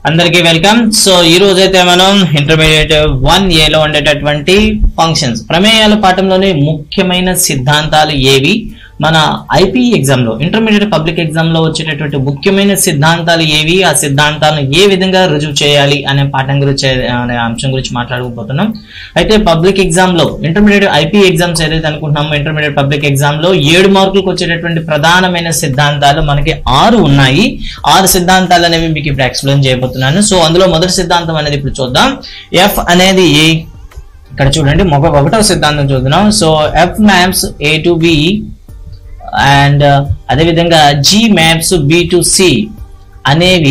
అందరికీ welcome so ఈ రోజు అయితే మనం ఇంటర్మీడియట్ వన్ ఏలో ఉండేటటువంటి ఫంక్షన్స్ ప్రమేయాల పాఠంలోని ముఖ్యమైన సిద్ధాంతాలు ఏవి మన ఐపీ ఎగ్జామ్ లో ఇంటర్మీడియట్ పబ్లిక్ ఎగ్జామ్ లో వచ్చేటటువంటి ముఖ్యమైన సిద్ధాంతాలు ఏవి ఆ సిద్ధాంతాలను ఏ విధంగా రుజువు చేయాలి అనే పాఠం గురించి అనే అంశం గురించి మాట్లాడుకోబోతున్నాం అయితే పబ్లిక్ ఎగ్జామ్ లో ఇంటర్మీడియట్ ఐపీ ఎగ్జామ్స్ ఏదైతే అనుకుంటున్నామో ఇంటర్మీడియట్ పబ్లిక్ ఎగ్జామ్ లో ఏడు మార్కులకు వచ్చేటటువంటి ప్రధానమైన సిద్ధాంతాలు మనకి ఆరు ఉన్నాయి ఆరు సిద్ధాంతాలు అనేవి మీకు ఇప్పుడు ఎక్స్ప్లెయిన్ చేయబోతున్నాను సో అందులో మొదటి సిద్ధాంతం అనేది ఇప్పుడు చూద్దాం ఎఫ్ అనేది ఇక్కడ చూడండి మొగ ఒకటవ సిద్ధాంతం చూద్దాం so F maps A to B and అదేవిధంగా G maps B to C అనేవి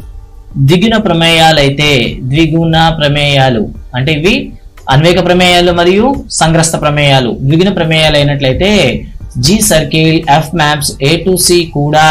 ద్విగుణ ప్రమేయాలు అయితే ద్విగుణ ప్రమేయాలు అంటే ఇవి అన్వేక ప్రమేయాలు మరియు సంగ్రస్త ప్రమేయాలు ద్విగుణ ప్రమేయాలు అయినట్లయితే G circle F maps A to C కూడా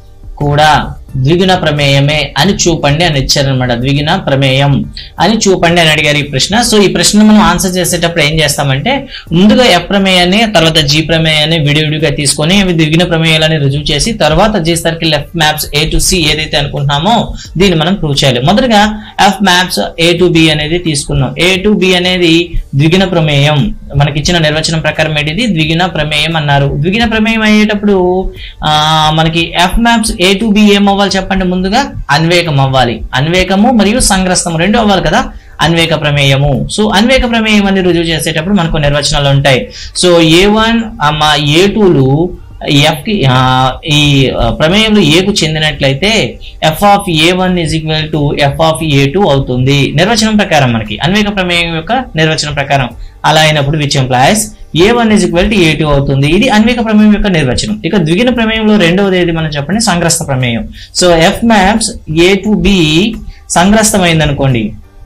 కూడా ద్విగుణ ప్రమేయమే అని చూపండి అని ఇచ్చారనమాట ద్విగుణ ప్రమేయం అని చూపండి అని అడిగారు ఈ ప్రశ్న సో ఈ ప్రశ్న మనం ఆన్సర్ చేసేటప్పుడు ఏం చేస్తామంటే ముందుగా ఎఫ్ ప్రమేయాన్ని తర్వాత జీ ప్రమేయాన్ని విడివిడిగా తీసుకొని అవి ద్విగుణ ప్రమేయాలని రుజువు చేసి తర్వాత G circle F maps A to C ఏదైతే అనుకుంటున్నామో దీన్ని మనం ప్రూవ్ చేయాలి మొదటగా F maps A to B అనేది తీసుకున్నాం ఏ టు బి అనేది ద్విగుణ ప్రమేయం మనకి ఇచ్చిన నిర్వచనం ప్రకారం ఏంటిది ద్విగుణ ప్రమేయం అన్నారు ద్విగుణ ప్రమేయం అయ్యేటప్పుడు ఆ మనకి F maps A to B ఏం అవ్వాలి చెప్పండి ముందుగా అన్వేకం అవ్వాలి అన్వేకము మరియు సంగ్రస్తం రెండు అవ్వాలి కదా అన్వేక ప్రమేయము సో అన్వేక ప్రమేయం అని రుజువు చేసేటప్పుడు మనకు నిర్వచనాలు ఉంటాయి సో ఏ వన్ ఏ టూలు ఎఫ్ కి ఆ, ఈ ఆ, ప్రమేయంలో ఏకు చెందినట్లయితే F of A one is equal to F of A two అవుతుంది నిర్వచనం ప్రకారం మనకి అన్వేక ప్రమేయం యొక్క నిర్వచనం ప్రకారం అలా అయినప్పుడు which implies A one is equal to A two అవుతుంది ఇది అన్వేక ప్రమేయం యొక్క నిర్వచనం ఇక ద్విగుణ ప్రమేయంలో రెండవది ఏది మనం చెప్పండి సంగ్రస్త ప్రమేయం so F maps A to B సంగ్రస్తమైంది అనుకోండి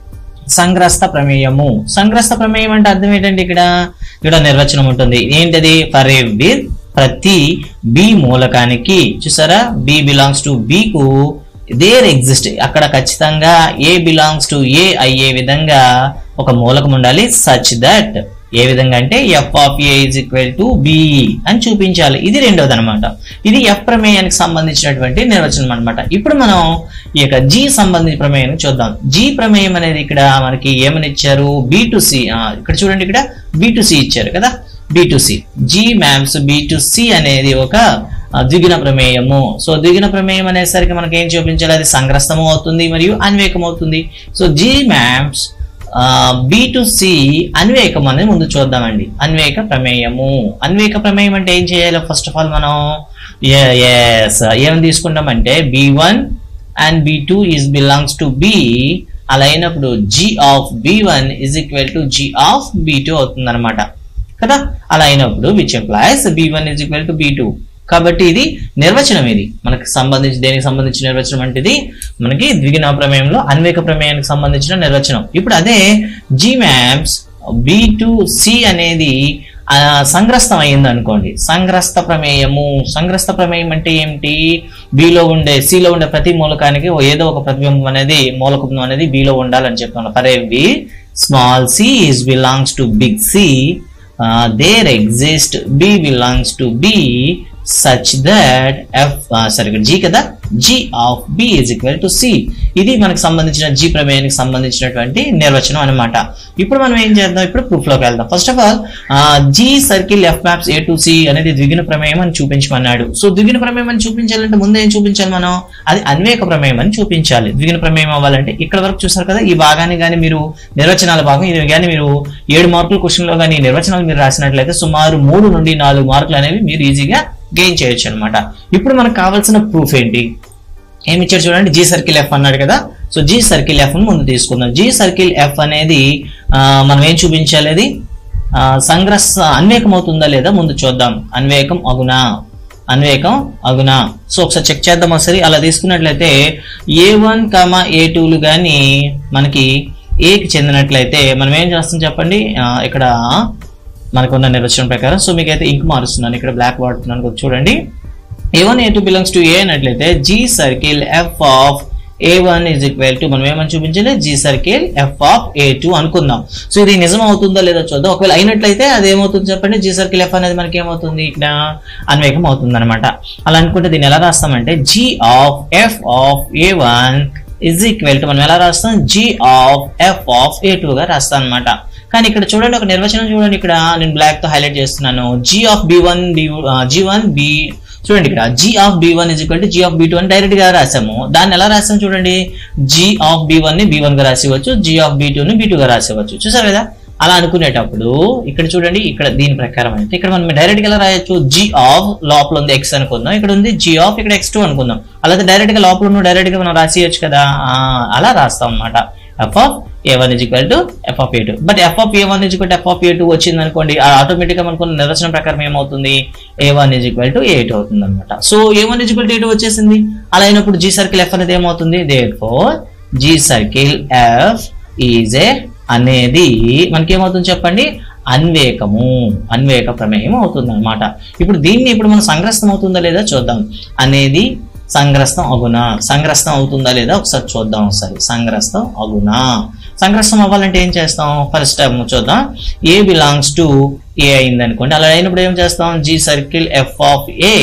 సంగ్రస్త ప్రమేయము సంగ్రస్త ప్రమేయం అంటే అర్థం ఏంటంటే ఇక్కడ ఇక్కడ నిర్వచనం ఉంటుంది ఏంటది ఫర్ ఎవ్రీ ప్రతి బి మూలకానికి చూసారా బి బిలాంగ్స్ టు బి కు దేర్ ఎగ్జిస్ట్ అక్కడ ఖచ్చితంగా ఏ బిలాంగ్స్ టు ఏ అయ్యే విధంగా ఒక మూలకం ఉండాలి సచ్ దట్ ఏ విధంగా అంటే F of A is equal to B అని చూపించాలి ఇది రెండవది అనమాట ఇది ఎఫ్ ప్రమేయానికి సంబంధించినటువంటి నిర్వచనం అనమాట ఇప్పుడు మనం ఈ యొక్క జీ సంబంధించిన ప్రమేయాన్ని చూద్దాం జీ ప్రమేయం అనేది ఇక్కడ మనకి ఏమని ఇచ్చారు బి టు సి ఇక్కడ చూడండి ఇక్కడ బి టు సి ఇచ్చారు కదా B to C G maps B to C అనేది ఒక ఆ, ద్విగుణ ప్రమేయము సో ద్విగుణ ప్రమేయం అనేసరికి మనకి ఏం చూపించాలి అది సంగ్రస్తము అవుతుంది మరియు అన్వేకం అవుతుంది so G maps B to C అన్వేకం అనేది ముందు చూద్దామండి అన్వేక ప్రమేయము అన్వేక ప్రమేయం అంటే ఏం చేయాలి ఫస్ట్ ఆఫ్ ఆల్ మనం ఎస్ ఏం తీసుకుంటామంటే B one and B two is belongs to B అలా అయినప్పుడు G of B one is equal to G of B two అవుతుంది అనమాట కదా అలా అయినప్పుడు which implies B one is equal to B two కాబట్టి ఇది నిర్వచనం ఇది మనకి సంబంధించి దేనికి సంబంధించిన నిర్వచనం అంటే ఇది మనకి ద్విగుణ ప్రమేయంలో అన్వేక ప్రమేయానికి సంబంధించిన నిర్వచనం ఇప్పుడు అదే G maps B to C అనేది ఆ, సంగ్రస్తం అయింది అనుకోండి సంగ్రస్త ప్రమేయము సంగ్రస్త ప్రమేయం అంటే ఏమిటి బిలో ఉండే సిలో ఉండే ప్రతి మూలకానికి ఓ ఏదో ఒక ప్రతిబింబం అనేది మూలకం అనేది బిలో ఉండాలని చెప్తున్నాను for every small C is belongs to big C there exist B belongs to B such that F సరే ఇక్కడ జీ కదా G of B is equal to C ఇది మనకు సంబంధించిన జీ ప్రమేయానికి సంబంధించినటువంటి నిర్వచనం అన్నమాట ఇప్పుడు మనం ఏం చేద్దాం ఇప్పుడు ప్రూఫ్ లోకి వెళ్దాం first of all G circle F maps A to C అనేది ద్విగుణ ప్రమేయం అని చూపించమన్నాడు సో ద్విగుణ ప్రమేయం అని చూపించాలంటే ముందు ఏం చూపించాలి మనం అది అన్వేక ప్రమేయం అని చూపించాలి ద్విగుణ ప్రమేయం అవ్వాలంటే ఇక్కడ వరకు చూసారు కదా ఈ భాగాన్ని కానీ మీరు నిర్వచనాల భాగం ఇది కానీ మీరు ఏడు మార్కుల క్వశ్చన్ లో కానీ నిర్వచనాలు మీరు రాసినట్లయితే సుమారు మూడు నుండి నాలుగు మార్కులు అనేవి మీరు ఈజీగా గెయిన్ చేయొచ్చు అనమాట ఇప్పుడు మనకు కావాల్సిన ప్రూఫ్ ఏంటి ఏమి ఇచ్చాడు చూడండి జీ సర్కిల్ ఎఫ్ అన్నాడు కదా సో జీ సర్కిల్ ఎఫ్ ముందు తీసుకుందాం జీ సర్కిల్ ఎఫ్ అనేది ఆ, మనం ఏం చూపించాలి అది ఆ, సంగ్రస్ అన్వేకం అవుతుందా లేదా ముందు చూద్దాం అన్వేకం అగునా అన్వేకం అగునా సో ఒకసారి చెక్ చేద్దాం ఒకసారి అలా తీసుకున్నట్లయితే ఏ వన్ కామా ఏ టూలు కానీ మనకి ఏకి చెందినట్లయితే మనం ఏం చేస్తాం చెప్పండి ఆ, ఇక్కడ మనకున్న నిర్వచనం ప్రకారం సో మీకైతే ఇంక్ మారుస్తున్నాను ఇక్కడ బ్లాక్ వాడుతున్నాను కొంచెం చూడండి A one A two belongs to A అన్నట్లయితే G circle F of A one is equal to మనం ఏమని చూపించాలి G circle F of A two అనుకుందాం సో ఇది నిజం అవుతుందా లేదా చూద్దాం ఒకవేళ అయినట్లయితే అది ఏమవుతుంది చెప్పండి జీ సర్కిల్ ఎఫ్ అనేది మనకి ఏమవుతుంది ఇక్కడ అన్వేకం అవుతుంది అనమాట అలా అనుకుంటే దీన్ని ఎలా రాస్తామంటే G of F of A one is equal to మనం ఎలా రాస్తాం G of F of A two గా రాస్తాం అనమాట కానీ ఇక్కడ చూడండి ఒక నిర్వచనం చూడండి ఇక్కడ నేను బ్లాక్ తో హైలైట్ చేస్తున్నాను G of B one B G one B చూడండి ఇక్కడ G of B one is equal to G of B two అని డైరెక్ట్ గా రాసాము దాన్ని ఎలా రాసాము చూడండి జీ ఆఫ్ బి వన్ ని బి వన్ గా రాసివచ్చు జీ ఆఫ్ బి టూ ని బి టూ గా రాసివచ్చు చూసారు కదా అలా అనుకునేటప్పుడు ఇక్కడ చూడండి ఇక్కడ దీని ప్రకారం అయితే ఇక్కడ మనం డైరెక్ట్ గా ఎలా రాయొచ్చు జీ ఆఫ్ లోపల ఉంది ఎక్స్ అనుకుందాం ఇక్కడ ఉంది జీ ఆఫ్ ఇక్కడ ఎక్స్ టూ అనుకుందాం అలాగే డైరెక్ట్ గా లోపల ఉన్న డైరెక్ట్ గా మనం రాసియచ్చు కదా ఆ, అలా రాస్తాం అనమాట F of A one is equal to F of A two but F of A one is equal to F of A two వచ్చింది అనుకోండి ఆటోమేటిక్ గా మనకు నిర్వచనం ప్రకారం ఏమవుతుంది A one is equal to A two అవుతుంది అనమాట so A one is equal to A two వచ్చేసింది అలా అయినప్పుడు జీ సర్కిల్ ఎఫ్ అనేది ఏమవుతుంది therefore G circle F is A అనేది మనకేమవుతుంది చెప్పండి అన్వేకము అన్వేక ప్రమేయం అవుతుంది అనమాట ఇప్పుడు దీన్ని ఇప్పుడు మనం సంగ్రస్తం అవుతుందా లేదా చూద్దాం అనేది సంగ్రస్తం అగునా సంగ్రస్తం అవుతుందా లేదా ఒకసారి చూద్దాం ఒకసారి సంగ్రస్తం అగునా సంగ్రస్తం అవ్వాలంటే ఏం చేస్తాం ఫస్ట్ టైం చూద్దాం ఏ బిలాంగ్స్ టు ఏ అయింది అనుకోండి అలా అయినప్పుడు ఏం చేస్తాం G circle F of A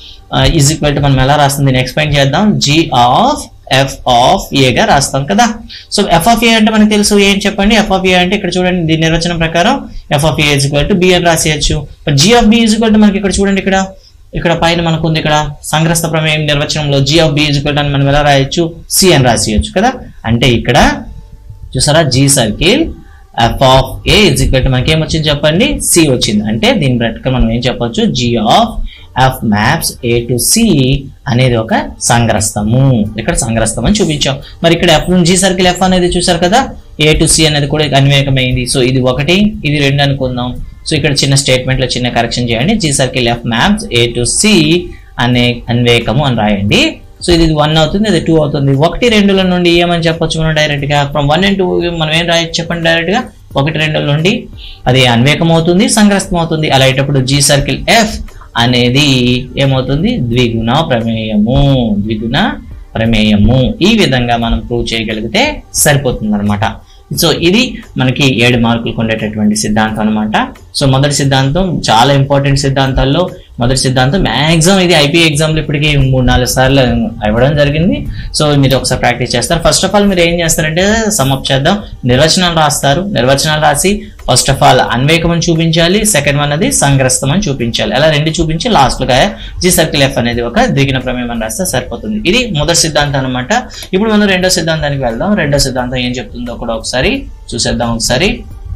is equal to మనం ఎలా రాస్తుంది దీన్ని ఎక్స్ప్లెయిన్ చేద్దాం జీ ఆఫ్ ఎఫ్ ఆఫ్ గా రాస్తాం కదా సో ఎఫ్ ఆఫ్ ఏ అంటే మనకు తెలుసు ఏం చెప్పండి ఎఫ్ ఆఫ్ ఏ అంటే ఇక్కడ చూడండి దీని నిర్వచనం ప్రకారం F of A equal to B అని రాసేయచ్చు G of B equal to మనకి ఇక్కడ చూడండి ఇక్కడ ఇక్కడ పైన మనకు ఉంది ఇక్కడ సంగ్రస్త ప్రమేయం నిర్వచనంలో G of B equal to అని మనం ఎలా రాయొచ్చు సి అని రాసేయచ్చు కదా అంటే ఇక్కడ చూసారా G circle F of A is equal to మనకి ఏమొచ్చింది చెప్పండి సి వచ్చింది అంటే దీని ప్రకారం మనం ఏం చెప్పొచ్చు G of F maps A to C అనేది ఒక సంగ్రస్తము ఇక్కడ సంగ్రస్తం అని చూపించాం మరి ఇక్కడ ఎఫ్ జీ సర్కిల్ ఎఫ్ అనేది చూసారు కదా ఏ టు సి అనేది కూడా అన్వేకమైంది సో ఇది ఒకటి ఇది రెండు అనుకుందాం సో ఇక్కడ చిన్న స్టేట్మెంట్ లో చిన్న కరెక్షన్ చేయండి G circle F maps A to C అనే అన్వేకము అని రాయండి సో ఇది వన్ అవుతుంది ఇది టూ అవుతుంది ఒకటి రెండుల నుండి ఏమని చెప్పొచ్చు మనం డైరెక్ట్ గా ఫ్రమ్ వన్ అండ్ టూ మనం ఏం రాయొచ్చు చెప్పండి డైరెక్ట్ గా ఒకటి రెండుల నుండి అది అన్వేకం అవుతుంది సంగ్రస్తం అవుతుంది అలా అయ్యేటప్పుడు జీ సర్కిల్ ఎఫ్ అనేది ఏమవుతుంది ద్విగుణ ప్రమేయము ద్విగుణ ప్రమేయము ఈ విధంగా మనం ప్రూవ్ చేయగలిగితే సరిపోతుంది అనమాట సో ఇది మనకి ఏడు మార్కులకు ఉండేటటువంటి సిద్ధాంతం అనమాట సో మొదటి సిద్ధాంతం చాలా ఇంపార్టెంట్ సిద్ధాంతాల్లో మొదటి సిద్ధాంతం మ్యాక్సిమం ఇది ఐపీ ఎగ్జామ్లు ఇప్పటికి మూడు నాలుగు సార్లు ఇవ్వడం జరిగింది సో మీరు ఒకసారి ప్రాక్టీస్ చేస్తారు ఫస్ట్ ఆఫ్ ఆల్ మీరు ఏం చేస్తారంటే సమప్ చేద్దాం నిర్వచనాలు రాస్తారు నిర్వచనాలు రాసి ఫస్ట్ ఆఫ్ ఆల్ అన్వేకం అని చూపించాలి సెకండ్ వన్ అది సంగ్రస్తం అని చూపించాలి అలా రెండు చూపించి లాస్ట్ గా జీ సర్కిల్ ఎఫ్ అనేది ఒక దిగిన ప్రమేయం అని రాస్తే సరిపోతుంది ఇది మొదటి సిద్ధాంతం అనమాట ఇప్పుడు మనం రెండో సిద్ధాంతానికి వెళ్దాం రెండో సిద్ధాంతం ఏం చెప్తుందో కూడా ఒకసారి చూసేద్దాం ఒకసారి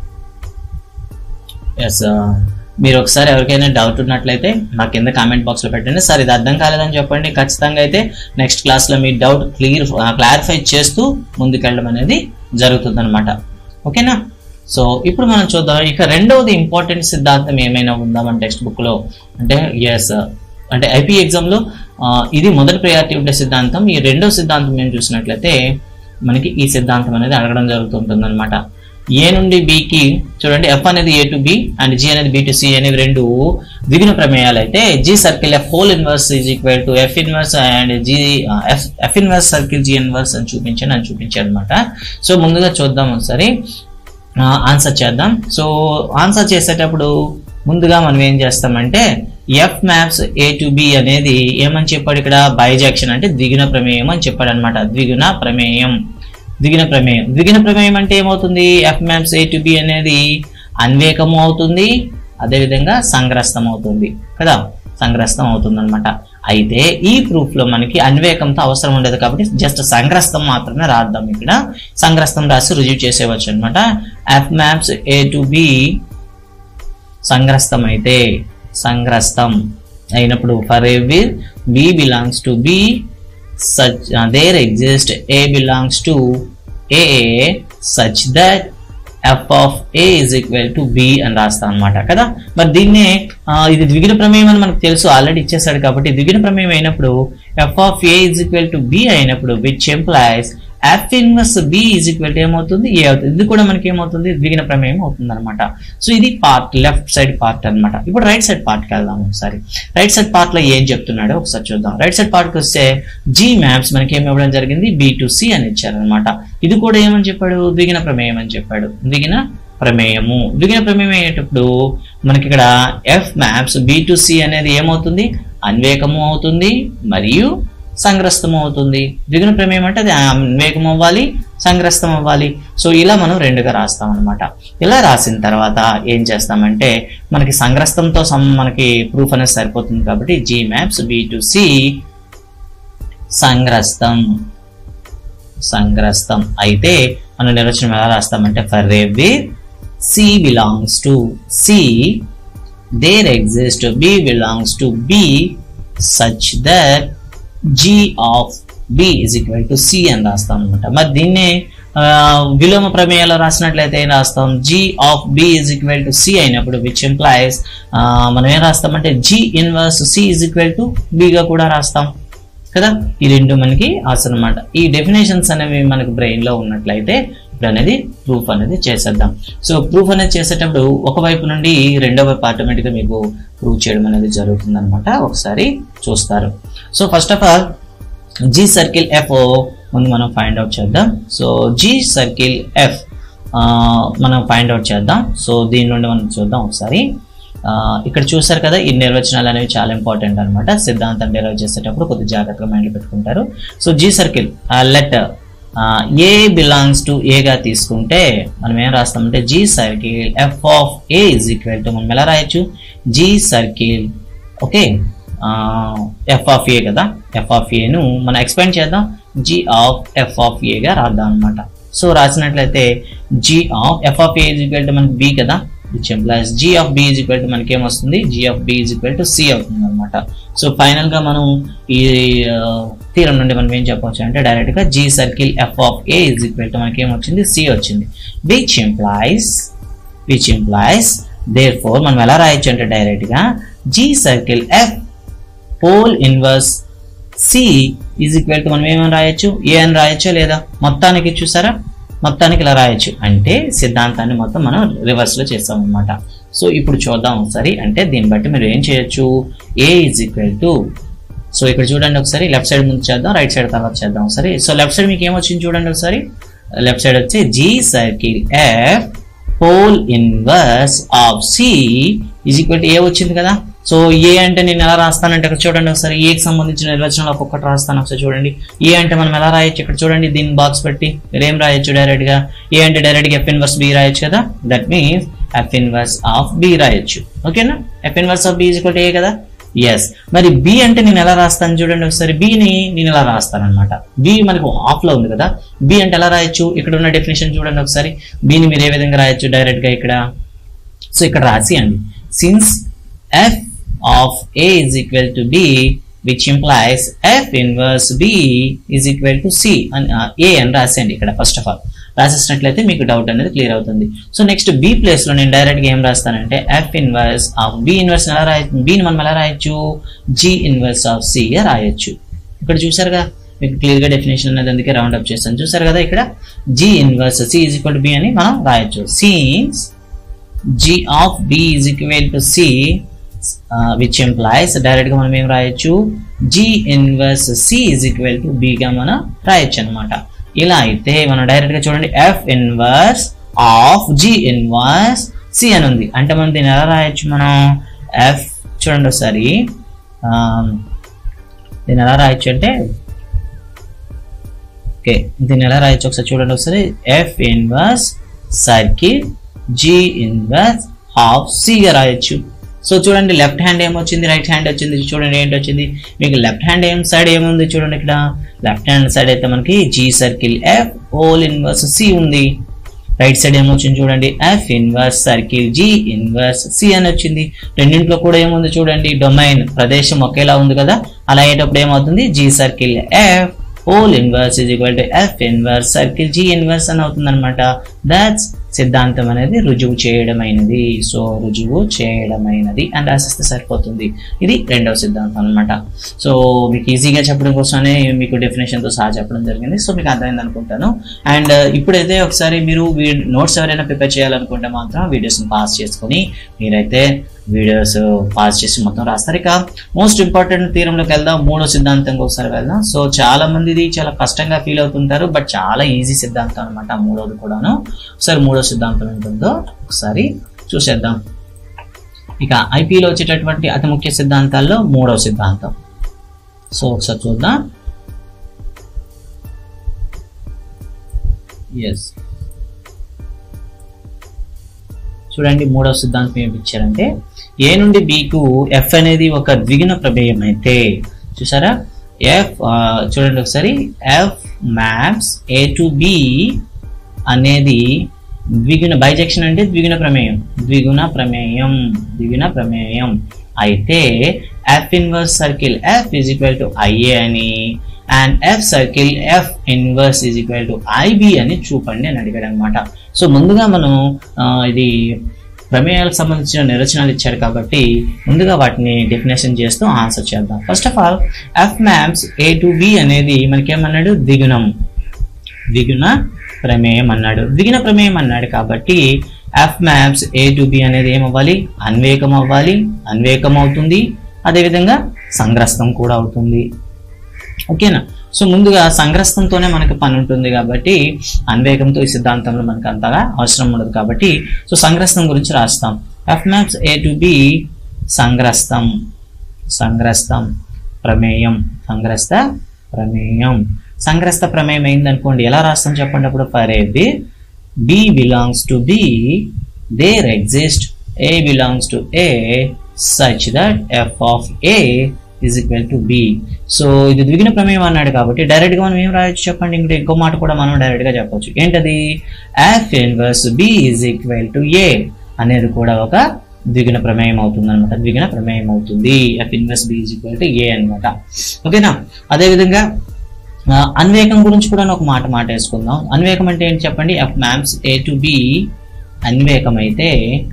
ఎస్ మీరు ఒకసారి ఎవరికైనా డౌట్ ఉన్నట్లయితే నా కింద కామెంట్ బాక్స్ లో పెట్టండి సార్ ఇది అర్థం కాలేదని చెప్పండి ఖచ్చితంగా అయితే నెక్స్ట్ క్లాస్ లో మీ డౌట్ క్లియర్ క్లారిఫై చేస్తూ ముందుకెళ్ళడం అనేది జరుగుతుంది అనమాట ఓకేనా సో ఇప్పుడు మనం చూద్దాం ఇక రెండవది ఇంపార్టెంట్ సిద్ధాంతం ఏమైనా ఉందా మన టెక్స్ట్ బుక్ లో అంటే ఎస్ అంటే ఐపీ ఎగ్జామ్ లో ఆ, ఇది మొదటి ప్రయారిటీ ఉండే సిద్ధాంతం ఈ రెండో సిద్ధాంతం మేము చూసినట్లయితే మనకి ఈ సిద్ధాంతం అనేది అడగడం జరుగుతుంటుంది అనమాట ఏ నుండి బికి చూడండి ఎఫ్ అనేది A to B and G అనేది బి టు సి అనేవి రెండు ద్విగుణ ప్రమేయాలు అయితే G circle F whole inverse is equal to F inverse and G F F inverse circle G inverse అని చూపించాను అని చూపించాను అనమాట సో ముందుగా చూద్దాం ఒకసారి ఆన్సర్ చేద్దాం సో ఆన్సర్ చేసేటప్పుడు ముందుగా మనం ఏం చేస్తామంటే F maps A to B అనేది ఏమని చెప్పాడు ఇక్కడ బైజాక్షన్ అంటే ద్విగుణ ప్రమేయం అని చెప్పాడు అనమాట ద్విగుణ ప్రమేయం ద్విగుణ ప్రమేయం ద్విగుణ ప్రమేయం అంటే ఏమవుతుంది F maps A to B అనేది అన్వేకము అవుతుంది అదేవిధంగా సంగ్రస్తం అవుతుంది కదా సంగ్రస్తం అవుతుంది అనమాట అయితే ఈ ప్రూఫ్ లో మనకి అన్వేకంతో అవసరం ఉండదు కాబట్టి జస్ట్ సంగ్రస్తం మాత్రమే రాద్దాం ఇక్కడ సంగ్రస్తం రాసి రుజువు చేసేవచ్చు అనమాట F maps A to B సంగ్రస్తం అయితే సంగ్రస్తం అయినప్పుడు for every B belongs to B such there exist A belongs to A such that F of A is equal to B అని రాస్తాం అనమాట కదా మరి దీన్నే ఆ, ఇది ద్విగుణ ప్రమేయం అని మనకు తెలుసు ఆల్రెడీ ఇచ్చేసాడు కాబట్టి ద్విగుణ ప్రమేయం అయినప్పుడు F of A is equal to B అయినప్పుడు which implies F inverse B is equal to ఏమవుతుంది ఏ అవుతుంది ఇది కూడా మనకి ఏమవుతుంది ద్విగుణ ప్రమేయం అవుతుంది అనమాట సో ఇది పార్ట్ లెఫ్ట్ సైడ్ పార్ట్ అన్నమాట ఇప్పుడు రైట్ సైడ్ పార్ట్కి వెళ్దాం ఒకసారి రైట్ సైడ్ పార్ట్ లో ఏం చెప్తున్నాడో ఒకసారి చూద్దాం రైట్ సైడ్ పార్ట్కి వస్తే జీ మ్యాప్స్ మనకి ఏమి ఇవ్వడం జరిగింది బి టు సి అని ఇచ్చారనమాట ఇది కూడా ఏమని చెప్పాడు ద్విగుణ ప్రమేయం అని చెప్పాడు ద్విగుణ ప్రమేయము ద్విగుణ ప్రమేయం అయ్యేటప్పుడు మనకి ఇక్కడ F maps B to C అనేది ఏమవుతుంది అన్వేకము అవుతుంది మరియు సంగ్రస్తం అవుతుంది ద్విగుణ ప్రమేయం అంటే అది అన్వేగం అవ్వాలి సంగ్రస్తం అవ్వాలి సో ఇలా మనం రెండుగా రాస్తాం అనమాట ఇలా రాసిన తర్వాత ఏం చేస్తామంటే మనకి సంగ్రస్తంతో సం మనకి ప్రూఫ్ అనేది సరిపోతుంది కాబట్టి G maps B to C సంగ్రస్తం సంగ్రస్తం అయితే మనం నిర్వచనం ఎలా రాస్తామంటే for every C belongs to C there exist B belongs to B such that G of B is equal to C అని రాస్తాం అనమాట మరి దీన్నే ఆ, విలోమ ప్రమేయాలు రాసినట్లయితే ఏం రాస్తాం G of B is equal to C అయినప్పుడు విచ్ ఎంప్లాయస్ మనం ఏం రాస్తామంటే G inverse C is equal to బిగా కూడా రాస్తాం కదా ఈ రెండు మనకి అవసరం అనమాట ఈ డెఫినేషన్స్ అనేవి మనకు బ్రెయిన్ లో ఉన్నట్లయితే ఇప్పుడు అనేది ప్రూఫ్ అనేది చేసేద్దాం సో ప్రూఫ్ అనేది చేసేటప్పుడు ఒకవైపు నుండి రెండో వైపు ఆటోమేటిక్ గా మీకు ప్రూవ్ చేయడం అనేది జరుగుతుంది అనమాట ఒకసారి చూస్తారు so first of all G circle F ముందు మనం ఫైండ్ అవుట్ చేద్దాం సో జీ సర్కిల్ ఎఫ్ మనం ఫైండ్ అవుట్ చేద్దాం సో దీని నుండి మనం చూద్దాం ఒకసారి ఆ, ఇక్కడ చూసారు కదా ఈ నిర్వచనాలు అనేవి చాలా ఇంపార్టెంట్ అనమాట సిద్ధాంతం డెరైవ్ చేసేటప్పుడు కొద్ది జాగ్రత్తగా మైండ్ పెట్టుకుంటారు so G circle letter A belongs to ఏగా తీసుకుంటే మనం ఏం రాస్తామంటే G circle F of A is equal to మనం ఎలా రాయొచ్చు G circle okay F of A కదా ఎఫ్ ఆఫ్ ఏను మనం ఎక్స్పెండ్ చేద్దాం జీ ఆఫ్ ఎఫ్ ఆఫ్ ఏగా రాద్దాం అనమాట సో రాసినట్లయితే G of F of A is equal to మనకి బి కదా which implies G of B is equal to మనకి ఏమొస్తుంది G of B is equal to C అవుతుంది అనమాట సో ఫైనల్ గా మనం ఈ తీరం నుండి మనం ఏం చెప్పవచ్చు అంటే డైరెక్ట్ గా G circle F of A is equal to మనకి ఏమొచ్చింది సి వచ్చింది which implies which implies therefore మనం ఎలా రాయొచ్చు అంటే డైరెక్ట్ గా G circle F whole inverse C is equal to మనం ఏమని రాయొచ్చు ఏ అని రాయొచ్చో లేదా మొత్తానికి చూసారా మొత్తానికి ఇలా రాయొచ్చు అంటే సిద్ధాంతాన్ని మొత్తం మనం రివర్స్ లో చేస్తాం అనమాట సో ఇప్పుడు చూద్దాం ఒకసారి అంటే దీన్ని బట్టి మీరు ఏం చేయొచ్చు A is equal to so ఇక్కడ చూడండి ఒకసారి లెఫ్ట్ సైడ్ ముందు చేద్దాం రైట్ సైడ్ తర్వాత చేద్దాం ఒకసారి సో లెఫ్ట్ సైడ్ మీకు ఏమొచ్చింది చూడండి ఒకసారి లెఫ్ట్ సైడ్ వచ్చి G circle F whole inverse of C is equal to A వచ్చింది కదా సో ఏ అంటే నేను ఎలా రాస్తానంటే ఇక్కడ చూడండి ఒకసారి ఏకి సంబంధించిన నిర్వచనాలు ఒక్కొక్కటి రాస్తాను ఒకసారి చూడండి ఏ అంటే మనం ఎలా రాయొచ్చు ఇక్కడ చూడండి దీన్ని బాక్స్ పెట్టి మీరు ఏం రాయొచ్చు డైరెక్ట్ గా ఏ అంటే డైరెక్ట్ గా ఎఫ్ ఇన్వర్స్ బి రాయొచ్చు కదా that means F inverse of B రాయొచ్చు ఓకేనా F inverse of B is equal to ఏ కదా ఎస్ మరి బి అంటే నేను ఎలా రాస్తాను చూడండి ఒకసారి B ని నేను ఎలా రాస్తాను అనమాట బి మనకు ఆఫ్ లో ఉంది కదా బి అంటే ఎలా రాయొచ్చు ఇక్కడ ఉన్న డెఫినేషన్ చూడండి ఒకసారి B ని మీరు ఏ విధంగా రాయొచ్చు డైరెక్ట్ గా ఇక్కడ సో ఇక్కడ రాసి అండి since F of A is equal to B which implies F inverse B is equal to C అని ఏ అని రాసేయండి ఇక్కడ ఫస్ట్ ఆఫ్ ఆల్ రాసేసినట్లయితే మీకు డౌట్ అనేది క్లియర్ అవుతుంది సో నెక్స్ట్ బి ప్లేస్ లో నేను డైరెక్ట్ గా ఏం రాస్తానంటే F inverse of B inverse ఎలా రాయొచ్చు బిని మనం ఎలా రాయొచ్చు జి ఇన్వర్స్ ఆఫ్ సి రాయొచ్చు ఇక్కడ చూసారుగా మీకు క్లియర్ గా డెఫినేషన్ అనేది అందుకే రౌండ్ అప్ చేస్తాను చూసారు కదా ఇక్కడ G inverse C is equal to B అని మనం రాయొచ్చు since G of B is equal to C which implies direct గా మనం ఏం రాయొచ్చు G inverse C is equal to B గా మనం రాయొచ్చు అనమాట ఇలా అయితే మనం డైరెక్ట్ గా చూడండి F inverse of G inverse C అని ఉంది అంటే మనం దీన్ని ఎలా రాయొచ్చు మనం ఎఫ్ చూడండి ఒకసారి ఆ, దీన్ని ఎలా రాయొచ్చు అంటే ఓకే దీన్ని ఎలా రాయొచ్చు ఒకసారి చూడండి ఒకసారి F inverse circle G inverse of సిగా రాయొచ్చు సో చూడండి లెఫ్ట్ హ్యాండ్ ఏమొచ్చింది రైట్ హ్యాండ్ వచ్చింది చూడండి ఏంటి వచ్చింది మీకు లెఫ్ట్ హ్యాండ్ ఏం సైడ్ ఏముంది చూడండి ఇక్కడ లెఫ్ట్ హ్యాండ్ సైడ్ అయితే మనకి G circle F whole inverse C ఉంది రైట్ సైడ్ ఏమొచ్చింది చూడండి F inverse circle G inverse C అని వచ్చింది రెండింటిలో కూడా ఏముంది చూడండి డొమైన్ ప్రదేశం ఒకేలా ఉంది కదా అలా అయ్యేటప్పుడు ఏమవుతుంది G circle F whole inverse is equal to F inverse circle G inverse అని అవుతుంది అనమాట దాట్స్ సిద్ధాంతం అనేది రుజువు చేయడమైనది సో రుజువు చేయడమైనది అని రాసిస్తే సరిపోతుంది ఇది రెండవ సిద్ధాంతం అనమాట సో మీకు ఈజీగా చెప్పడం కోసమే మీకు డెఫినేషన్ తో సహా చెప్పడం జరిగింది సో మీకు అర్థమైంది అనుకుంటాను అండ్ ఇప్పుడైతే ఒకసారి మీరు నోట్స్ ఎవరైనా ప్రిపేర్ చేయాలనుకుంటే మాత్రం వీడియోస్ని పాస్ చేసుకొని మీరైతే వీడియోస్ పాస్ చేసి మొత్తం రాస్తారు ఇక మోస్ట్ ఇంపార్టెంట్ తీరంలోకి వెళ్దాం మూడో సిద్ధాంతంకి ఒకసారి వెళ్దాం సో చాలా మంది ఇది చాలా కష్టంగా ఫీల్ అవుతుంటారు బట్ చాలా ఈజీ సిద్ధాంతం అనమాట మూడోది కూడాను ఒకసారి మూడో సిద్ధాంతం ఏంటుందో ఒకసారి చూసేద్దాం ఇక ఐపీలో వచ్చేటటువంటి అతి ముఖ్య సిద్ధాంతాల్లో మూడో సిద్ధాంతం సో ఒకసారి చూద్దాం ఎస్ చూడండి మూడవ సిద్ధాంతం ఏమి ఇచ్చారంటే ఏ నుండి బికు ఎఫ్ అనేది ఒక ద్విగుణ ప్రమేయం అయితే చూసారా ఎఫ్ చూడండి ఒకసారి F maps A to B అనేది ద్విగుణ బైజెక్షన్ అంటే ద్విగుణ ప్రమేయం ద్విగుణ ప్రమేయం ద్విగుణ ప్రమేయం అయితే F inverse circle F is equal to I A అని and F circle F inverse is equal to I B అని చూపండి అని అడిగాడు అనమాట సో ముందుగా మనం ఆ, ఇది ప్రమేయాలకు సంబంధించిన నిర్వచనాలు ఇచ్చాడు కాబట్టి ముందుగా వాటిని డెఫినేషన్ చేస్తూ ఆన్సర్ చేద్దాం first of all F maps A to B అనేది మనకేమన్నాడు ద్విగుణం ద్విగుణ ప్రమేయం అన్నాడు ద్విగుణ ప్రమేయం అన్నాడు కాబట్టి F maps A to B అనేది ఏమవ్వాలి అన్వేకం అవ్వాలి అన్వేకం అవుతుంది అదేవిధంగా సంగ్రస్తం కూడా అవుతుంది ఓకేనా సో ముందుగా సంగ్రస్తంతోనే మనకి పని ఉంటుంది కాబట్టి అన్వేగంతో ఈ సిద్ధాంతంలో మనకు అంతగా అవసరం ఉండదు కాబట్టి సో సంగ్రస్తం గురించి రాస్తాం F maps A to B సంగ్రస్తం సంగ్రస్తం ప్రమేయం సంగ్రస్త ప్రమేయం సంగ్రస్త ప్రమేయం అయిందనుకోండి ఎలా రాస్తాం చెప్పండి అప్పుడు for A B B belongs to B there exist A belongs to A such that F of A is equal to B so ఇది ద్విగుణ ప్రమేయం అన్నాడు కాబట్టి డైరెక్ట్ గా మనం ఏం రాయొచ్చు చెప్పండి ఇంకా ఇంకో మాట కూడా మనం డైరెక్ట్ గా చెప్పొచ్చు ఏంటది F inverse B is equal to ఏ అనేది కూడా ఒక ద్విగుణ ప్రమేయం అవుతుంది అనమాట ద్విగుణ ప్రమేయం అవుతుంది F inverse B is equal to A అనమాట ఓకేనా అదేవిధంగా ఆ, అన్వేకం గురించి కూడా ఒక మాట మాట వేసుకుందాం అన్వేకం అంటే ఏంటి చెప్పండి F maps A to B అన్వేకం అయితే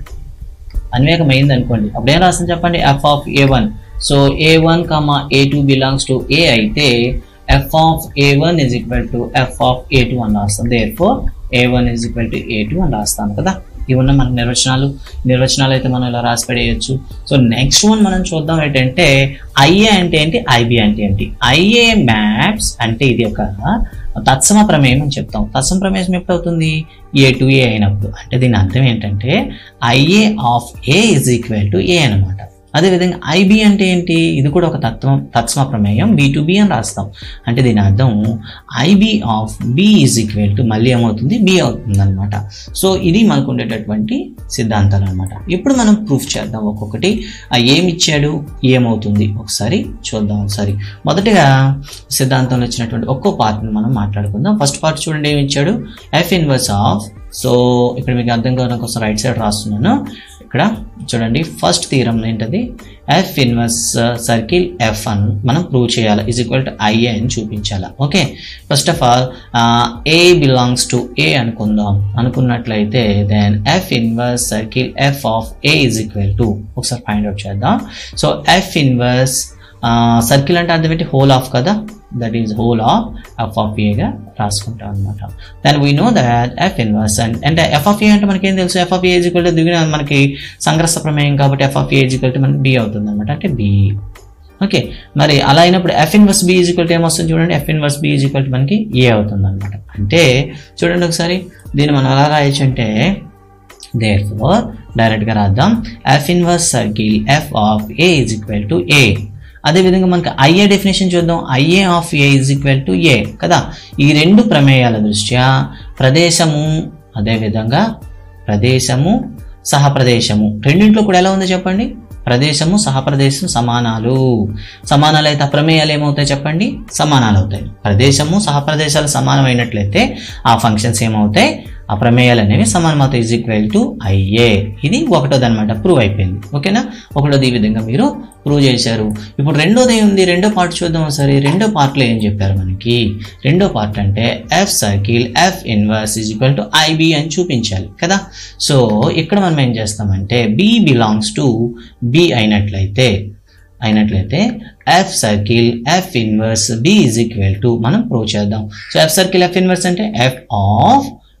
అన్వేకం అయింది అనుకోండి అప్పుడు ఏం రాస్తుంది చెప్పండి F of A one so A one comma A two belongs to A అయితే F of A one is equal to F of A two అని రాస్తాం therefore A one is equal to A two అని రాస్తాను కదా ఇవి ఉన్న మన నిర్వచనాలు నిర్వచనాలు అయితే మనం ఇలా రాసి పడేయచ్చు సో నెక్స్ట్ వన్ మనం చూద్దాం ఏంటంటే ఐఏ అంటే ఏంటి ఐబి అంటే ఏంటి ఐఏ మ్యాప్స్ అంటే ఇది ఒక తత్సమ ప్రమేయం అని చెప్తాం తత్సమ ప్రమేయం ఎప్పుడు అవుతుంది ఏ టు ఏ అయినప్పుడు అంటే దీని అర్థం ఏంటంటే I A of A is equal to A అనమాట అదేవిధంగా ఐబి అంటే ఏంటి ఇది కూడా ఒక తత్వం తత్సమ ప్రమేయం బి టు బి అని రాస్తాం అంటే దీని అర్థం I B of B is equal to మళ్ళీ ఏమవుతుంది బి అవుతుంది అనమాట సో ఇది మనకు ఉండేటటువంటి సిద్ధాంతాలు అనమాట ఇప్పుడు మనం ప్రూఫ్ చేద్దాం ఒక్కొక్కటి ఆ ఏమి ఇచ్చాడు ఏమవుతుంది ఒకసారి చూద్దాం ఒకసారి మొదటగా సిద్ధాంతంలో ఇచ్చినటువంటి ఒక్కో పార్ట్ని మనం మాట్లాడుకుందాం ఫస్ట్ పార్ట్ చూడండి ఏమి ఇచ్చాడు ఎఫ్ ఇన్వర్స్ ఆఫ్ సో ఇక్కడ మీకు అర్థం కావడం కోసం రైట్ సైడ్ రాస్తున్నాను ఇక్కడ చూడండి ఫస్ట్ థీరం ఏంటది ఎఫ్ ఇన్వర్స్ సర్కిల్ ఎఫ్ అని మనం ప్రూవ్ చేయాలి ఈజ్ ఈక్వల్ టు ఐఏ అని చూపించాలి okay first of all a belongs to a అనుకుందాం అనుకున్నట్లయితే then f inverse circle F of A is equal to ఒకసారి ఫైండ్ అవుట్ చేద్దాం సో ఎఫ్ ఇన్వర్స్ సర్కిల్ అంటే అర్థం ఏంటి హోల్ ఆఫ్ కదా that is whole of F of ఏగా రాసుకుంటాం అనమాట then we know that f inverse and అంటే ఎఫ్ ఆఫ్ ఏ అంటే మనకి ఏం తెలుసు f of A equal to దిగిన మనకి సంగ్రస్త ప్రమేయం కాబట్టి f of A equal to మనకి బి అవుతుంది అనమాట అంటే బి ఓకే మరి అలా అయినప్పుడు f inverse b equal to ఏమొస్తుంది చూడండి F inverse b equal to మనకి ఏ అవుతుంది అనమాట అంటే చూడండి ఒకసారి దీన్ని మనం ఎలా రాయొచ్చు అంటే దేర్ ఫోర్ డైరెక్ట్గా రాద్దాం f inverse circle F of A is equal to a అదేవిధంగా మనకి ఐఏ డెఫినేషన్ చూద్దాం I A of A is equal to ఏ కదా ఈ రెండు ప్రమేయాల దృష్ట్యా ప్రదేశము అదేవిధంగా ప్రదేశము సహప్రదేశము రెండింటిలో కూడా ఎలా ఉందో చెప్పండి ప్రదేశము సహప్రదేశం సమానాలు సమానాలు అయితే ఆ ప్రమేయాలు ఏమవుతాయి చెప్పండి సమానాలు అవుతాయి ప్రదేశము సహప్రదేశాలు సమానమైనట్లయితే ఆ ఫంక్షన్స్ ఏమవుతాయి ఆ ప్రమేయాలు అనేవి సమానమవుతాయి ఈజ్ ఈక్వల్ టు ఐఏ ఇది ఒకటోది అనమాట ప్రూవ్ అయిపోయింది ఓకేనా ఒకటోది ఈ విధంగా మీరు ప్రూవ్ చేశారు ఇప్పుడు రెండోది ఏముంది రెండో పార్ట్ చూద్దాం ఒకసారి రెండో పార్ట్లో ఏం చెప్పారు మనకి రెండో పార్ట్ అంటే f circle F inverse is equal to I B అని చూపించాలి కదా సో ఇక్కడ మనం ఏం చేస్తామంటే బి బిలాంగ్స్ టు బి అయినట్లయితే అయినట్లయితే f circle F inverse B is equal to మనం ప్రూవ్ చేద్దాం so f circle F inverse అంటే F of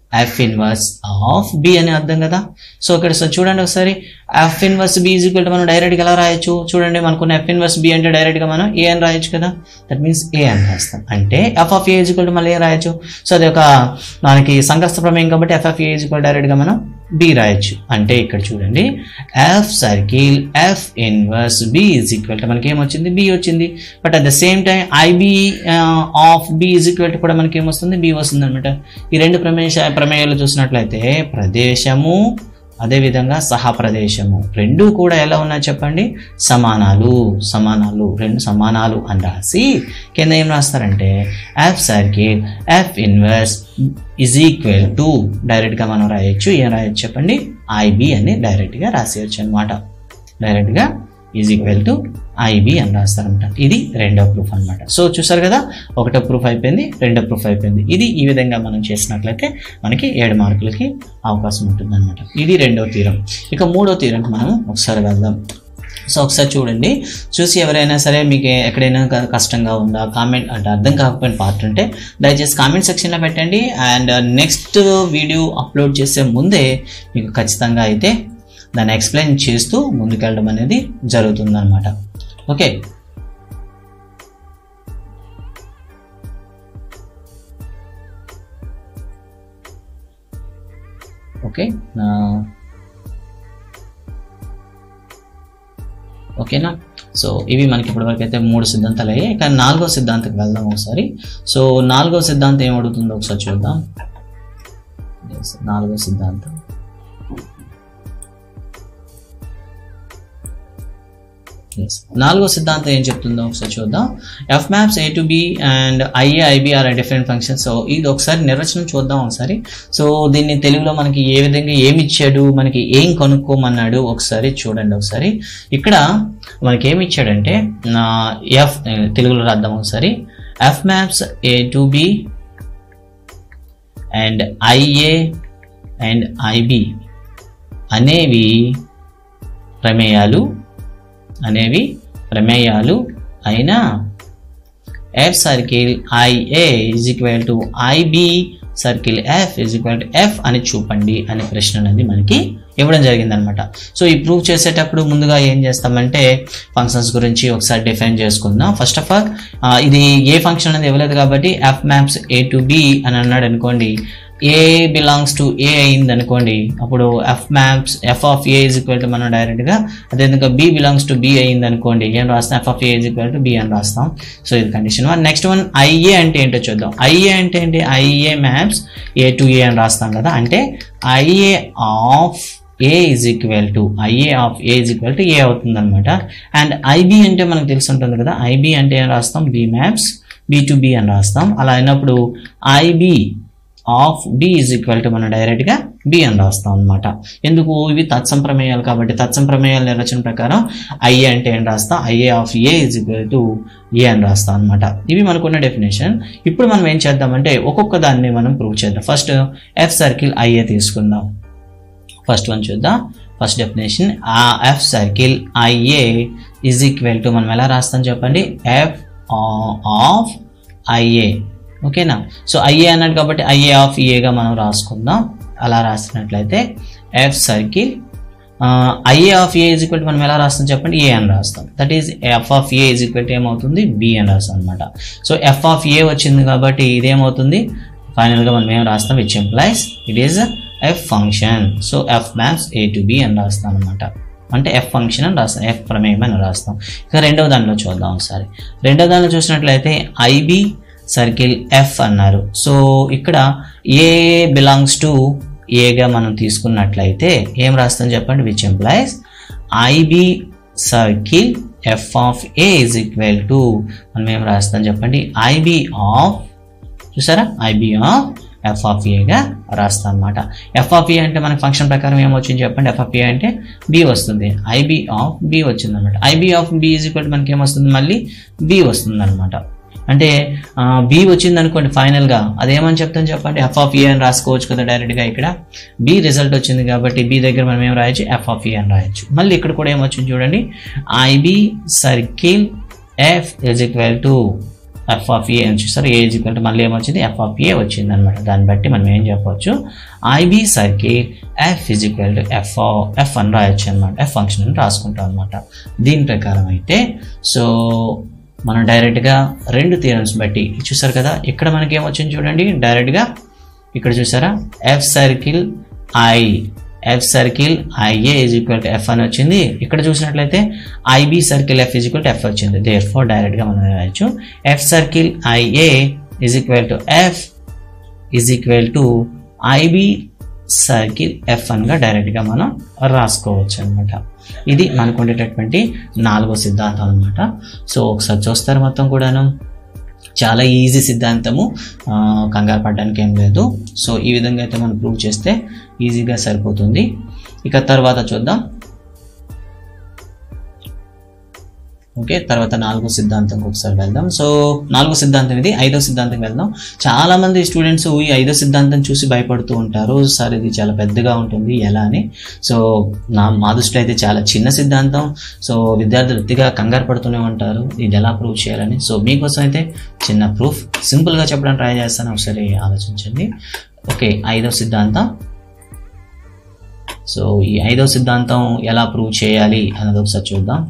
f inverse of b అని అర్థం కదా సో ఇక్కడ సో చూడండి ఒకసారి F inverse B is equal to మనం డైరెక్ట్గా ఎలా రాయొచ్చు చూడండి మనకున్న ఎఫ్ ఇన్వర్స్ బి అంటే డైరెక్ట్గా మనం ఏ అని రాయొచ్చు కదా దట్ మీన్స్ ఏ అని రాస్తాం అంటే F of A is equal to మళ్ళీ ఏ రాయొచ్చు సో అది ఒక మనకి సంకస్త ప్రమేయం కాబట్టి f of A is equal డైరెక్ట్గా మనం బి రాయొచ్చు అంటే ఇక్కడ చూడండి f circle F inverse B is equal to మనకి ఏమొచ్చింది బి వచ్చింది but at the same time I B of B is equal to కూడా మనకి ఏమొస్తుంది బి వస్తుంది అనమాట ఈ రెండు ప్రమేయ ప్రమేయాలు చూసినట్లయితే ప్రదేశము అదేవిధంగా సహప్రదేశము రెండు కూడా ఎలా ఉన్నాయి చెప్పండి సమానాలు సమానాలు రెండు సమానాలు అని రాసి కింద ఏం రాస్తారంటే f circle F inverse is equal to డైరెక్ట్గా మనం రాయొచ్చు ఏం రాయొచ్చు చెప్పండి ఐబి అని డైరెక్ట్గా రాసేయచ్చు అనమాట డైరెక్ట్గా ఈజ్ ఈక్వల్ టు ఐబి అని రాస్తారనమాట ఇది రెండో ప్రూఫ్ అనమాట సో చూసారు కదా ఒకటో ప్రూఫ్ అయిపోయింది రెండో ప్రూఫ్ అయిపోయింది ఇది ఈ విధంగా మనం చేసినట్లయితే మనకి ఏడు మార్కులకి అవకాశం ఉంటుంది అనమాట ఇది రెండో తీరం ఇక మూడో తీరంకి మనం ఒకసారి వెళ్దాం సో ఒకసారి చూడండి చూసి ఎవరైనా సరే మీకు ఎక్కడైనా క- కష్టంగా ఉందా కామెంట్ అంటే అర్థం కాకపోయిన పార్ట్ ఉంటే దయచేసి కామెంట్ సెక్షన్లో పెట్టండి అండ్ నెక్స్ట్ వీడియో అప్లోడ్ చేసే ముందే మీకు ఖచ్చితంగా అయితే దాన్ని ఎక్స్ప్లెయిన్ చేస్తూ ముందుకెళ్ళడం అనేది జరుగుతుందన్నమాట ఓకే ఓకే నా- ఓకేనా సో ఇవి మనకి ఇప్పటివరకు అయితే మూడు సిద్ధాంతాలు అయ్యాయి ఇక నాలుగో సిద్ధాంతకి వెళ్దాం ఒకసారి సో నాలుగో సిద్ధాంతం ఏం అడుగుతుందో ఒకసారి చూద్దాం Yes, నాలుగో సిద్ధాంతం Yes. నాలుగో సిద్ధాంతం ఏం చెప్తుందో ఒకసారి చూద్దాం f maps A to B and I A I B are different function so ఇది ఒకసారి నిర్వచనం చూద్దాం ఒకసారి సో దీన్ని తెలుగులో మనకి ఏ విధంగా ఏమి ఇచ్చాడు మనకి ఏం కనుక్కోమన్నాడు ఒకసారి చూడండి ఒకసారి ఇక్కడ మనకి ఏమి ఇచ్చాడంటే నా ఎఫ్ తెలుగులో రాద్దాం ఒకసారి F maps A to B and I A and I B అనేవి ప్రమేయాలు అనేవి ప్రమేయాలు అయినా f circle I A is equal to I B circle F is equal to f అని చూపండి అనే ప్రశ్న అనేది మనకి ఇవ్వడం జరిగిందనమాట సో ఈ ప్రూవ్ చేసేటప్పుడు ముందుగా ఏం చేస్తామంటే ఫంక్షన్స్ గురించి ఒకసారి డిఫైన్ చేసుకుందాం ఫస్ట్ ఆఫ్ ఆల్ ఇది ఏ ఫంక్షన్ అనేది ఇవ్వలేదు కాబట్టి F maps A to B అని అన్నాడు అనుకోండి ఏ బిలాంగ్స్ టు ఏ అయింది అనుకోండి అప్పుడు f maps f of A is equal to మనం డైరెక్ట్గా అదేవిధంగా బి బిలాంగ్స్ టు బి అయింది అనుకోండి ఏం రాస్తాం f of A is equal to B అని రాస్తాం సో ఇది condition one next one I A అంటే ఏంటో చూద్దాం ఐఏ అంటే ఏంటి I A maps A to a అని రాస్తాం కదా అంటే I A of A is equal to I A of A is equal to a అవుతుంది అనమాట అండ్ ఐబి అంటే మనకు తెలిసి ఉంటుంది కదా ఐబి అంటే ఏం రాస్తాం b maps B to B అని రాస్తాం అలా అయినప్పుడు I B of B is equal to మనం డైరెక్ట్గా బి అని రాస్తాం అనమాట ఎందుకు ఇవి తత్సం ప్రమేయాలు కాబట్టి తత్సం ప్రమేయాల నిర్వచన ప్రకారం ఐఏ అంటే ఏం రాస్తాం I A of A is equal to a అని రాస్తాం అనమాట ఇవి మనకున్న డెఫినేషన్ ఇప్పుడు మనం ఏం చేద్దామంటే ఒక్కొక్క దాన్ని మనం ప్రూవ్ చేద్దాం ఫస్ట్ ఎఫ్ సర్కిల్ ఐఏ తీసుకుందాం ఫస్ట్ వన్ చూద్దాం ఫస్ట్ డెఫినేషన్ ఆ f circle I A is equal to మనం ఎలా రాస్తాం చెప్పండి ఎఫ్ ఆఫ్ ఐఏ ఓకేనా సో ఐఏ అన్నాడు కాబట్టి ఐఏ ఆఫ్ ఏగా మనం రాసుకుందాం అలా రాసినట్లయితే f circle I A of A is equal మనం ఎలా రాస్తాం చెప్పండి ఏ అని రాస్తాం that is f of A is equal ఏమవుతుంది బి అని రాస్తాం అనమాట సో ఎఫ్ ఆఫ్ ఏ వచ్చింది కాబట్టి ఇదేమవుతుంది ఫైనల్గా మనం ఏం రాస్తాం which implies it is f function so F maps A to B అని రాస్తాం అనమాట అంటే ఎఫ్ ఫంక్షన్ అని రాస్తాం ఎఫ్ ప్రమేయం అని రాస్తాం ఇక రెండవ దానిలో చూద్దాం ఒకసారి రెండవ దానిలో చూసినట్లయితే ఐబి సర్కిల్ ఎఫ్ అన్నారు సో ఇక్కడ ఏ బిలాంగ్స్ టు ఏగా మనం తీసుకున్నట్లయితే ఏం రాస్తాం చెప్పండి which implies I B circle F of A is equal to మనం ఏం రాస్తాం చెప్పండి ఐబి ఆఫ్ చూసారా ఐబి ఆఫ్ ఎఫ్ ఆఫ్ ఏగా రాస్తాం అనమాట ఎఫ్ ఆఫ్ ఏ అంటే మనకి ఫంక్షన్ ప్రకారం ఏమొచ్చింది చెప్పండి ఎఫ్ ఆఫ్ ఏ అంటే బి వస్తుంది ఐబి ఆఫ్ బి వచ్చింది అనమాట I B of B is equal మనకి ఏమొస్తుంది మళ్ళీ బి వస్తుంది అనమాట అంటే బి వచ్చింది అనుకోండి ఫైనల్గా అదేమని చెప్తాను చెప్పండి ఎఫ్ ఆఫ్ ఏ అని రాసుకోవచ్చు కదా డైరెక్ట్గా ఇక్కడ బి రిజల్ట్ వచ్చింది కాబట్టి బి దగ్గర మనం ఏం రాయొచ్చు ఎఫ్ ఆఫ్ ఏ అని రాయొచ్చు మళ్ళీ ఇక్కడ కూడా ఏమొచ్చింది చూడండి I B circle f is equal to F of a అని చూస్తారు ఏ ఈజ్ ఈక్వల్ టు మళ్ళీ ఏమొచ్చింది ఎఫ్ ఆఫ్ ఏ వచ్చింది అనమాట దాన్ని బట్టి మనం ఏం చెప్పవచ్చు I B circle F is equal to f f అని రాయొచ్చు అనమాట ఎఫ్ ఫంక్షన్ అని రాసుకుంటాం అనమాట దీని ప్రకారం అయితే సో మనం డైరెక్ట్గా రెండు థియరమ్స్ బట్టి చూసారు కదా ఇక్కడ మనకి ఏమొచ్చింది చూడండి డైరెక్ట్గా ఇక్కడ చూసారా f circle I f circle I A is equal to f అని వచ్చింది ఇక్కడ చూసినట్లయితే I B circle F is equal to f వచ్చింది దేర్ ఫోర్ డైరెక్ట్గా మనం రాయొచ్చు f circle I A is equal to f is equal to I B circle f అన్గా డైరెక్ట్గా మనం రాసుకోవచ్చు అనమాట ఇది మనకు ఉండేటటువంటి నాలుగో సిద్ధాంతం అనమాట సో ఒకసారి చూస్తారు మొత్తం కూడాను చాలా ఈజీ సిద్ధాంతము ఆ, కంగారు పడడానికి ఏం లేదు సో ఈ విధంగా అయితే మనం ప్రూవ్ చేస్తే ఈజీగా సరిపోతుంది ఇక తర్వాత చూద్దాం ఓకే తర్వాత నాలుగో సిద్ధాంతంకి ఒకసారి వెళ్దాం సో నాలుగో సిద్ధాంతం ఇది ఐదో సిద్ధాంతం వెళ్దాం చాలా మంది స్టూడెంట్స్ ఈ ఐదో సిద్ధాంతం చూసి భయపడుతూ ఉంటారు సార్ ఇది చాలా పెద్దగా ఉంటుంది ఎలా అని సో నా మా దృష్టిలో అయితే చాలా చిన్న సిద్ధాంతం సో విద్యార్థులు వృత్తిగా కంగారు పడుతూనే ఉంటారు ఇది ఎలా ప్రూవ్ చేయాలని సో మీకోసం అయితే చిన్న ప్రూఫ్ సింపుల్గా చెప్పడానికి ట్రై చేస్తాను ఒకసారి ఆలోచించండి ఓకే ఐదో సిద్ధాంతం సో ఈ ఐదో సిద్ధాంతం ఎలా ప్రూవ్ చేయాలి అన్నది ఒకసారి చూద్దాం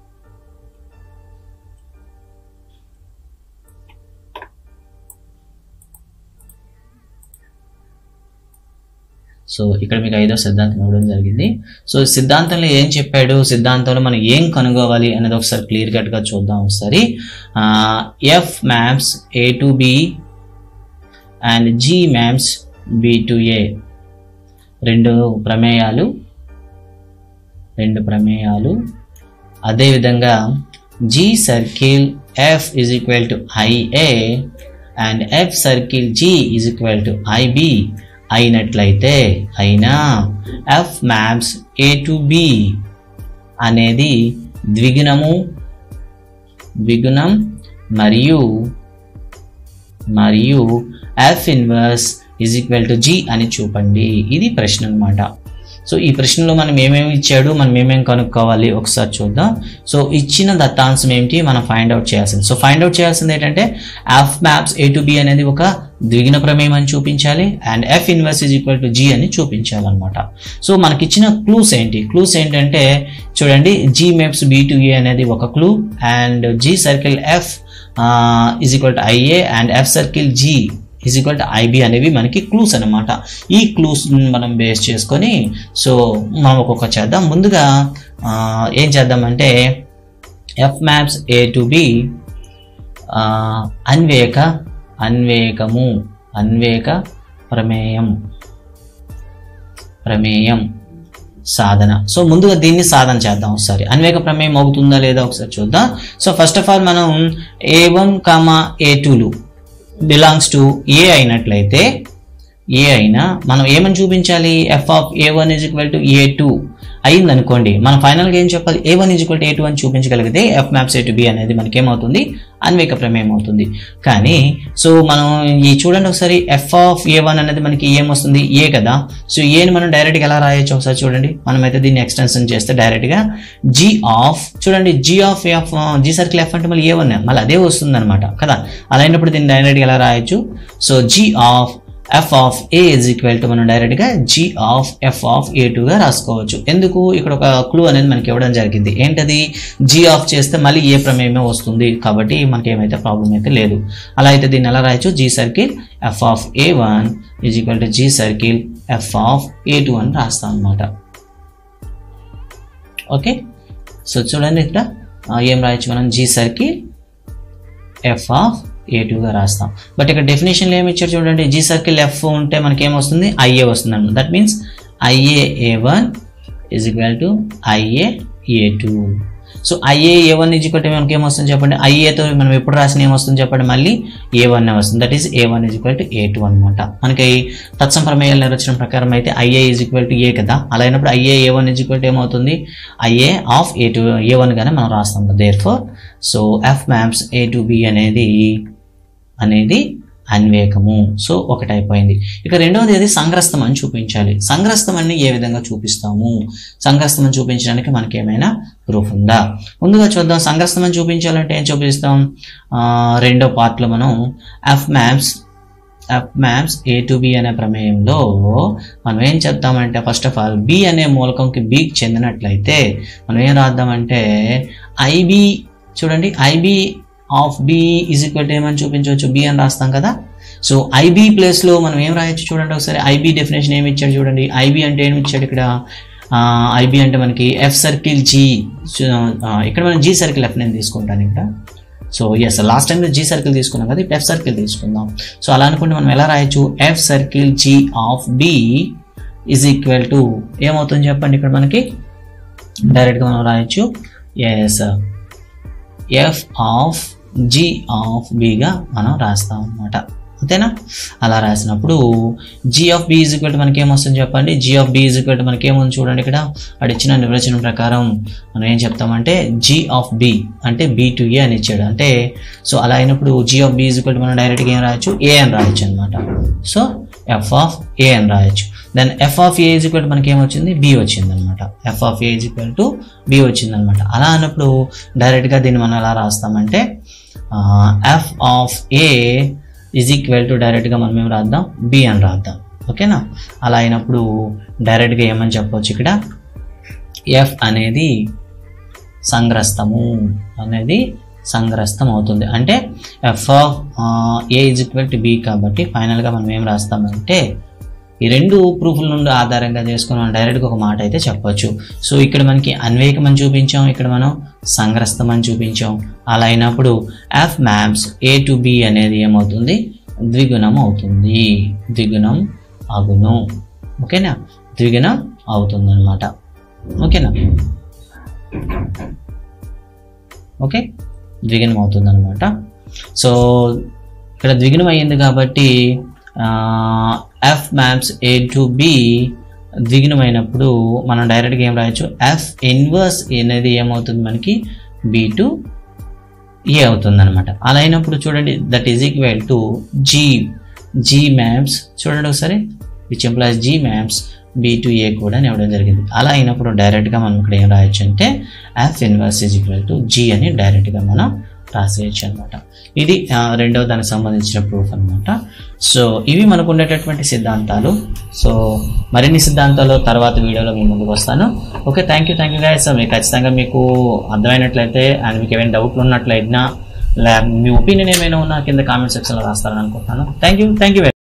సో ఇక్కడ మీకు ఐదో సిద్ధాంతం ఇవ్వడం జరిగింది సో సిద్ధాంతంలో ఏం చెప్పాడు సిద్ధాంతంలో మనం ఏం కనుగోవాలి అనేది ఒకసారి క్లియర్ కట్గా చూద్దాం ఒకసారి F maps A to B and g maps B to a రెండు ప్రమేయాలు రెండు ప్రమేయాలు అదేవిధంగా g circle F is equal to I A and F circle g is equal to I B అయినట్లయితే అయినా f maps A to B అనేది ద్విగుణము ద్విగుణం మరియు మరియు f inverse is equal to G అని చూపండి ఇది ప్రశ్న అనమాట సో ఈ ప్రశ్నలో మనం ఏమేమి ఇచ్చాడు మనం ఏమేమి కనుక్కోవాలి ఒకసారి చూద్దాం సో ఇచ్చిన దత్తాంశం ఏమిటి మనం ఫైండ్ అవుట్ చేయాల్సింది సో ఫైండ్ అవుట్ చేయాల్సింది ఏంటంటే f maps A to B అనేది ఒక ద్విగుణ ప్రమేయం అని చూపించాలి and f inverse is equal to G అని చూపించాలన్నమాట సో మనకి ఇచ్చిన క్లూస్ ఏంటి క్లూస్ ఏంటంటే చూడండి జీ మ్యాప్స్ బి టు ఏ అనేది ఒక clue and g circle F is equal to I A and F circle g is equal to I B అనేవి మనకి క్లూస్ అనమాట ఈ క్లూస్ మనం బేస్ చేసుకొని సో మనం ఒక్కొక్క చేద్దాం ముందుగా ఆ, ఏం చేద్దామంటే f maps A to b అన్వేక అన్వేకము అన్వేక ప్రమేయం ప్రమేయం సాధన సో ముందుగా దీన్ని సాధన చేద్దాం ఒకసారి అన్వేక ప్రమేయం అవుతుందా లేదా ఒకసారి చూద్దాం సో ఫస్ట్ ఆఫ్ ఆల్ మనం ఏ వన్ కామా ఏ టూలు బిలాంగ్స్ టు ఏ అయినట్లయితే ఏ అయినా మనం ఏమని చూపించాలి f of A one is equal to A two అయింది అనుకోండి మనం ఫైనల్గా ఏం చెప్పాలి a one is equal to A two అని చూపించగలిగితే f maps A to B అనేది మనకి ఏమవుతుంది అన్వేక ప్రమేయం అవుతుంది కానీ సో మనం ఈ చూడండి ఒకసారి ఎఫ్ ఆఫ్ ఏ వన్ అనేది మనకి ఏమొస్తుంది ఏ కదా సో ఏని మనం డైరెక్ట్గా ఎలా రాయొచ్చు ఒకసారి చూడండి మనమైతే దీన్ని ఎక్స్టెన్షన్ చేస్తే డైరెక్ట్గా జీ ఆఫ్ చూడండి G of f g circle f అంటే మళ్ళీ ఏ వన్ మళ్ళీ అదే వస్తుంది అనమాట కదా అలా అయినప్పుడు దీన్ని డైరెక్ట్గా ఎలా రాయొచ్చు so g of F of A is equal to మనం డైరెక్ట్గా g of F of a టూగా రాసుకోవచ్చు ఎందుకు ఇక్కడ ఒక క్లూ అనేది మనకి ఇవ్వడం జరిగింది ఏంటది జీ ఆఫ్ చేస్తే మళ్ళీ ఏ ప్రమేయమే వస్తుంది కాబట్టి మనకి ఏమైతే ప్రాబ్లం అయితే లేదు అలా అయితే దీన్ని ఎలా రాయొచ్చు G circle F of A one is equal to g circle F of A two అని రాస్తాం అనమాట ఓకే సో చూడండి ఇక్కడ ఆ, ఏం రాయొచ్చు మనం g circle F of a టూగా రాస్తాం బట్ ఇక్కడ డెఫినేషన్లో ఏమి ఇచ్చారు చూడండి జీ సర్కిల్ ఎఫ్ ఉంటే మనకి ఏమొస్తుంది ఐఏ వస్తుంది అనమాట that means I A a one is equal to I A a two so I A a one is equal to మనకి ఏమొస్తుంది చెప్పండి ఐఏతో మనం ఎప్పుడు రాసిన ఏమొస్తుంది చెప్పండి మళ్ళీ ఏ వన్ వస్తుంది that is a one is equal to A two అనమాట మనకి తత్సం ప్రమేయాల నిర్వచనం ప్రకారం అయితే ఐఏ ఈజ్ ఈక్వల్ టు ఏ కదా అలా అయినప్పుడు I A a one is equal to ఏమవుతుంది I A of A two a one గానే మనం రాస్తాం there so F maps A to B అనేది అనేది అన్వేకము సో ఒకటి అయిపోయింది ఇక రెండవది అది సంగ్రస్తం అని చూపించాలి సంగ్రస్తం అని ఏ విధంగా చూపిస్తాము సంగ్రస్తం అని చూపించడానికి మనకి ఏమైనా ప్రూఫ్ ఉందా ముందుగా చూద్దాం సంగ్రస్తం అని చూపించాలంటే ఏం చూపిస్తాం ఆ, రెండో పార్ట్లో మనం f maps f maps A to b అనే ప్రమేయంలో మనం ఏం చెప్తామంటే ఫస్ట్ ఆఫ్ ఆల్ బి అనే మూలకంకి బికి చెందినట్లయితే మనం ఏం రాద్దామంటే ఐబి చూడండి I B of B is equal to ఏమని చూపించవచ్చు బి అని రాస్తాం కదా సో ఐబి ప్లేస్లో మనం ఏం రాయొచ్చు చూడండి ఒకసారి ఐబి డెఫినేషన్ ఏమి ఇచ్చాడు చూడండి ఐబి అంటే ఏమి ఇచ్చాడు ఇక్కడ ఐబి అంటే మనకి ఎఫ్ సర్కిల్ జీ ఇక్కడ మనం జీ సర్కిల్ ఎఫ్ నేను తీసుకుంటాను ఇక్కడ so as last time g circle తీసుకున్నాం కదా ఇప్పుడు ఎఫ్ సర్కిల్ తీసుకుందాం సో అలా అనుకుంటే మనం ఎలా రాయొచ్చు f circle g of B is equal to ఏమవుతుంది చెప్పండి ఇక్కడ మనకి డైరెక్ట్గా మనం రాయొచ్చు as f of g of బిగా మనం రాస్తాం అన్నమాట అంతేనా అలా రాసినప్పుడు g of B is equal మనకి ఏమొస్తుంది చెప్పండి g of B is equal మనకి ఏముంది చూడండి ఇక్కడ వాడు ఇచ్చిన నిర్వచనం ప్రకారం మనం ఏం చెప్తామంటే జీ ఆఫ్ బి అంటే బి టు ఏ అని ఇచ్చాడు అంటే సో అలా అయినప్పుడు g of B is equal మనం డైరెక్ట్గా ఏం రాయొచ్చు ఏ అని రాయొచ్చు అనమాట సో ఎఫ్ ఆఫ్ ఏ అని రాయొచ్చు then f of A is equal మనకి ఏమొచ్చింది బి వచ్చింది అనమాట F of A is equal to b వచ్చింది అనమాట అలా అన్నప్పుడు డైరెక్ట్గా దీన్ని మనం ఎలా రాస్తామంటే f of A is equal to డైరెక్ట్గా మనం ఏం రాద్దాం బి అని రాద్దాం ఓకేనా అలా అయినప్పుడు డైరెక్ట్గా ఏమని చెప్పవచ్చు ఇక్కడ ఎఫ్ అనేది సంగ్రస్తము అనేది సంగ్రస్తం అవుతుంది అంటే F of A is equal to b కాబట్టి ఫైనల్గా మనం ఏం రాస్తామంటే ఈ రెండు ప్రూఫ్ల నుండి ఆధారంగా చేసుకుని మనం డైరెక్ట్గా ఒక మాట అయితే చెప్పొచ్చు సో ఇక్కడ మనకి అన్వేకం అని చూపించాం ఇక్కడ మనం సంగ్రస్తం అని చూపించాం అలా అయినప్పుడు f maps A to B అనేది ఏమవుతుంది ద్విగుణం అవుతుంది ద్విగుణం అగును ఓకేనా ద్విగుణం అవుతుంది అనమాట ఓకేనా ఓకే ద్విగుణం అవుతుంది అనమాట సో ఇక్కడ ద్విగుణం అయ్యింది కాబట్టి F maps A to b ద్విగుణమైనప్పుడు మనం డైరెక్ట్గా ఏం రాయొచ్చు ఎఫ్ ఇన్వర్స్ అనేది ఏమవుతుంది మనకి బి టు ఏ అవుతుంది అనమాట అలా అయినప్పుడు చూడండి that is equal to G G maps చూడండి ఒకసారి which employees G maps B to A కూడా అని ఇవ్వడం జరిగింది అలా అయినప్పుడు డైరెక్ట్గా మనం ఇక్కడ ఏం రాయొచ్చు అంటే F inverse is equal to G అని డైరెక్ట్గా మనం రాసేయచ్చు అనమాట ఇది ఆ, రెండవ దానికి సంబంధించిన ప్రూఫ్ అనమాట సో ఇవి మనకు ఉండేటటువంటి సిద్ధాంతాలు సో మరిన్ని సిద్ధాంతాలు తర్వాత వీడియోలో మీ ముందుకు వస్తాను okay thank you thank you guys మీకు ఖచ్చితంగా మీకు అర్థమైనట్లయితే అండ్ మీకు ఏమైనా డౌట్లు ఉన్నట్లయినా లే మీ ఒపీనియన్ ఏమైనా ఉన్నా కింద కామెంట్ సెక్షన్లో రాస్తారని అనుకుంటున్నాను థ్యాంక్ యూ థ్యాంక్ యూ